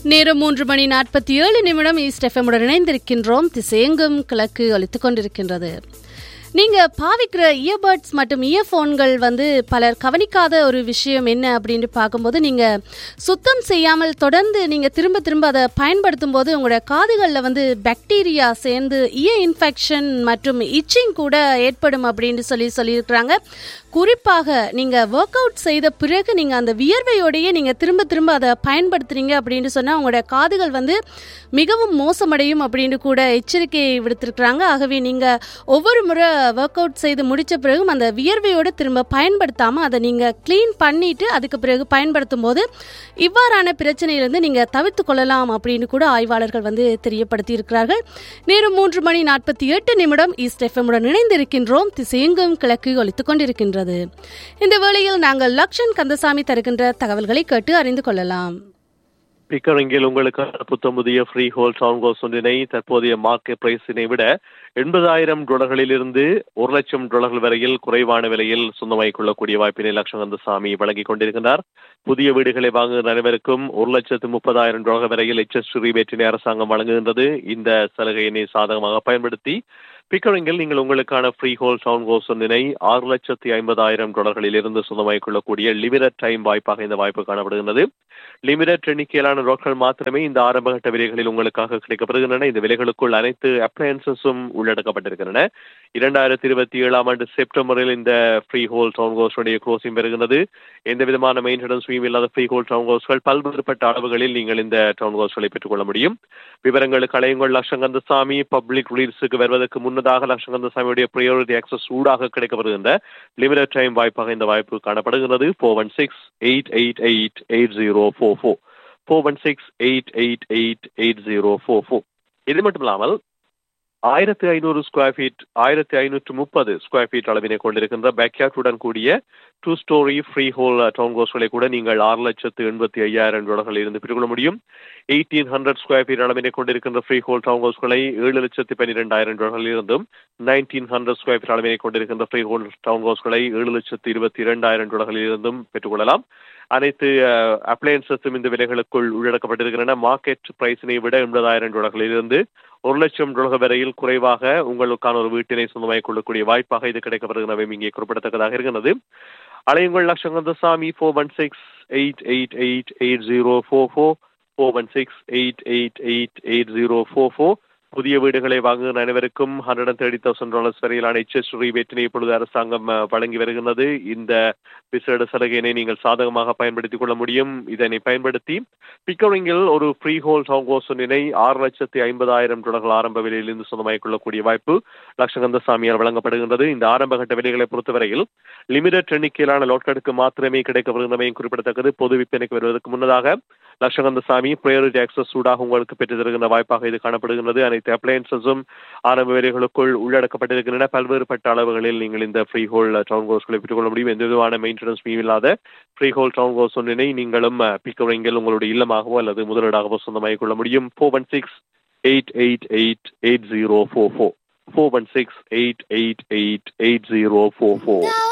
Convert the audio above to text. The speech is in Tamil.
நேரம் மூன்று மணி நாற்பத்தி ஏழு நிமிடம் ஈஸ்ட் எஃப்எம்முடன் இணைந்திருக்கின்றோம் திசையெங்கும் கிழக்கு ஒலித்துக் கொண்டிருக்கின்றது நீங்க பாவிக்கிற இயர்பட்ஸ் மற்றும் இயர்ஃபோன்கள் வந்து பலர் கவனிக்காத ஒரு விஷயம் என்ன அப்படின்னு பார்க்கும்போது நீங்க சுத்தம் செய்யாமல் தொடர்ந்து நீங்க திரும்ப திரும்ப அதை பயன்படுத்தும் போது உங்களோட காதுகளில் வந்து பாக்டீரியா சேர்ந்து இயர் இன்ஃபெக்ஷன் மற்றும் இச்சிங் கூட ஏற்படும் அப்படின்னு சொல்லி சொல்லியிருக்கிறாங்க குறிப்பாக நீங்க ஒர்க் அவுட் செய்த பிறகு நீங்க அந்த வியர்வையோடையே நீங்க திரும்ப திரும்ப அதை பயன்படுத்துறீங்க அப்படின்னு சொன்னா உங்களோட காதுகள் வந்து மிகவும் மோசமடையும் அப்படின்னு கூட எச்சரிக்கை விடுத்திருக்கிறாங்க ஆகவே நீங்க ஒவ்வொரு முறை ஒர்க் அவுட் செய்து முடிச்ச பிறகும் அந்த வியர்வையோடு திரும்ப பயன்படுத்தாம அதை நீங்க க்ளீன் பண்ணிட்டு அதுக்கு பிறகு பயன்படுத்தும் போது இவ்வாறான பிரச்சனையிலிருந்து நீங்க தவிர்த்து கொள்ளலாம் அப்படின்னு கூட ஆய்வாளர்கள் வந்து தெரியப்படுத்தி இருக்கிறார்கள் நேரம் மூன்று மணி நாற்பத்தி எட்டு நிமிடம் ஈஸ்ட் எஃப்எம்முடன் இணைந்திருக்கின்றோம் திசையெங்கும் கிழக்கு ஒலித்துக் கொண்டிருக்கின்றது இந்த வேளையில் நாங்கள் லக்ஷன் கந்தசாமி தருகின்ற தகவல்களை கேட்டு அறிந்து கொள்ளலாம் பிக்கரிங்கில் உங்களுக்கான புத்தம் புதிய ஃப்ரீ ஹோல் டவுன் கோஸ் ஒன்றினை தற்போதைய மார்க்கெட் பிரைஸினை விட எண்பதாயிரம் டாலர்களிலிருந்து ஒரு லட்சம் டாலர்கள் வரையில் குறைவான விலையில் சொந்தமாகிக் கொள்ளக்கூடிய வாய்ப்பினை லட்சங்கந்தசாமி வழங்கிக் கொண்டிருக்கின்றார் புதிய வீடுகளை வாங்குகிற அனைவருக்கும் ஒரு லட்சத்து முப்பதாயிரம் டாலர் வரையில் எச்எஸ் ரீபேட்டினை அரசாங்கம் வழங்குகின்றது இந்த சலுகையினை சாதகமாக பயன்படுத்தி பிக்கரிங்கில் நீங்கள் உங்களுக்கான ஃப்ரீ ஹோல் டவுன் கோஸ் ஒன்றினை ஆறு லட்சத்தி ஐம்பதாயிரம் டாலர்களில் இருந்து சொந்தமாகிக் கொள்ளக்கூடிய லிமிடெட் டைம் வாய்ப்பாக இந்த வாய்ப்பு காணப்படுகிறது லிமிடெட் எண்ணிக்கையிலான ரோட்கள் மாத்திரமே இந்த ஆரம்பகட்ட விலைகளில் உங்களுக்காக கிடைக்கப்படுகின்றன இந்த விலைகளுக்குள் அனைத்து அப்ளையன்சஸும் உள்ளடக்கப்பட்டிருக்கின்றன இரண்டாயிரத்தி இருபத்தி ஏழாம் ஆண்டு செப்டம்பரில் இந்த ஃப்ரீ ஹோல் டவுன் கோஸ்டுடைய க்ளோசிங் பெறுகிறது எந்த விதமான மெயின்டெனன்ஸ் ஃபீம் இல்லாத ஃப்ரீ ஹோல் டவுன் கோஸ்கள் பல்வேறுபட்ட அளவுகளில் நீங்கள் இந்த டவுன் கோஸ்களை பெற்றுக்கொள்ள முடியும் விவரங்களுக்கு அலையுங்கள் லட்சங்கந்தசாமி பப்ளிக் ரிலீஸுக்கு வருவதற்கு முன்னதாக லட்சங்கந்தசாமியுடைய ப்ரையாரிட்டி ஆக்சஸ் ஊடாக கிடைக்கப்படுகின்ற லிமிடெட் டைம் வாய்ப்பாக இந்த வாய்ப்பு காணப்படுகிறது four one six eight eight eight eight zero four four four one six eight eight eight eight zero four four இது மட்டும் இல்லாமல் ஆயிரத்தி ஐநூறு ஸ்கொயர் ஃபீட் ஆயிரத்தி ஐநூற்று முப்பது ஸ்கொயர் ஃபீட் அளவினை கொண்டிருக்கின்ற பேக்யார்டுடன் கூடிய டூ ஸ்டோரி ஃப்ரீ ஹோல் டவுன் கோஸ்களை கூட நீங்கள் ஆறு லட்சத்து எண்பத்தி ஐயாயிரம் டாலர்களில் இருந்து பெற்றுக்கொள்ள முடியும் எயிட்டீன் ஹண்ட்ரட் ஸ்கொயர் ஃபீட் அளவினை கொண்டிருக்கின்ற ஃப்ரீ ஹோல் டவுன் ஹவுஸ்களை ஏழு லட்சத்து பன்னிரெண்டாயிரம் டாலர்களில் இருந்தும் நைன்டீன் ஹண்ட்ரட் ஸ்கொயர் ஃபீட் அளவினை கொண்டிருக்கின்ற ஃப்ரீ ஹோல் டவுன் ஹவுஸ்களை ஏழு லட்சத்து இருபத்தி இரண்டாயிரம் டாலர்களில் இருந்தும் பெற்றுக்கொள்ளலாம் அனைத்து அப்ளையன்சஸும் இந்த விலைகளுக்குள் உள்ளடக்கப்பட்டிருக்கின்றன மார்க்கெட் பிரைஸினை விட எண்பதாயிரம் டாலர்களில் இருந்து ஒரு லட்சம் டாலர் வரையில் குறைவாக உங்களுக்கான ஒரு வீட்டினை சொந்தமாகிக் கொள்ளக்கூடிய வாய்ப்பாக இது கிடைக்கப்படுகிறவை இங்கே குறிப்பிடத்தக்கதாக இருக்கிறது அலையுங்கள் லட்சங்கந்தசாமி four one six eight eight eight eight zero four four four one six eight eight eight eight zero four four புதிய வீடுகளை வாங்குகிற அனைவருக்கும் hundred and thirty thousand dollars வரையிலான எச்எஸ் ரீபேட்டினை இப்பொழுது அரசாங்கம் வழங்கி வருகின்றது இந்த விசேட சலுகையினை நீங்கள் சாதகமாக பயன்படுத்திக் கொள்ள முடியும் இதனை பயன்படுத்தி பிக்கரிங்கில் ஒரு ஃப்ரீ ஹோல் டவுன் கோஸ் ஒன்றினை ஆறு லட்சத்தி ஐம்பதாயிரம் டாலர்கள் ஆரம்ப விலையிலிருந்து சொந்தமாகிக் கொள்ளக்கூடிய வாய்ப்பு லட்சகந்த சாமியால் வழங்கப்படுகின்றது இந்த ஆரம்ப கட்ட விலைகளை பொறுத்தவரையில் லிமிடெட் எண்ணிக்கையிலான லோட்களுக்கு மாத்திரமே கிடைக்கப்படுகின்றமையும் குறிப்பிடத்தக்கது பொது விற்பனைக்கு வருவதற்கு முன்னதாக லட்சகந்த சாமி ப்ரையாரிட்டி ஆக்சஸ் சூடாக உங்களுக்கு பெற்று தருகின்ற வாய்ப்பாக இது காணப்படுகின்றது அனைத்து அப்ளையன்சஸும் ஆரம்ப வேலைகளுக்குள் உள்ளடக்கப்பட்டிருக்கின்றன பல்வேறுபட்ட அளவுகளில் நீங்கள் இந்த ஃப்ரீ ஹோல் டவுன் கோர்ஸ்களை பெற்றுக்கொள்ள முடியும் எந்த விதமான மெயின்டெனன்ஸ் ஃபீ இல்லாத ஃப்ரீ ஹோல் டவுன் கோர்ஸ் ஒன்றினை நீங்களும் பிக்கவரிங்கில் உங்களுடைய இல்லமாகவோ அல்லது முதலீடாகவோ சொந்தமாகிக் கொள்ள முடியும் four one six eight eight eight eight zero four four four one six eight eight eight eight zero four four